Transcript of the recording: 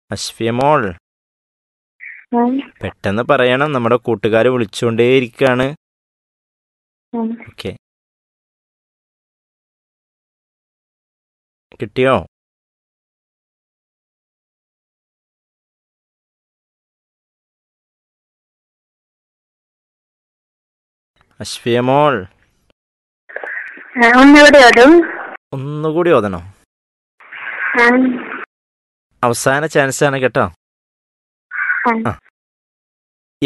അശ്ഫിയ മോൾ ഉം, പെട്ടെന്ന് പറയണം നമ്മുടെ കൂട്ടുകാർ വിളിച്ചുകൊണ്ടേയിരിക്കുകയാണ് ഉം. ഓക്കെ കിട്ടിയോ അശ്ഫിയ മോൾ ആ, ഒന്നുകൂടി ഓടും ഒന്നുകൂടി ഓതണോ ആ, അവസാന ചാൻസ് ആണ് കേട്ടോ ആ. ആ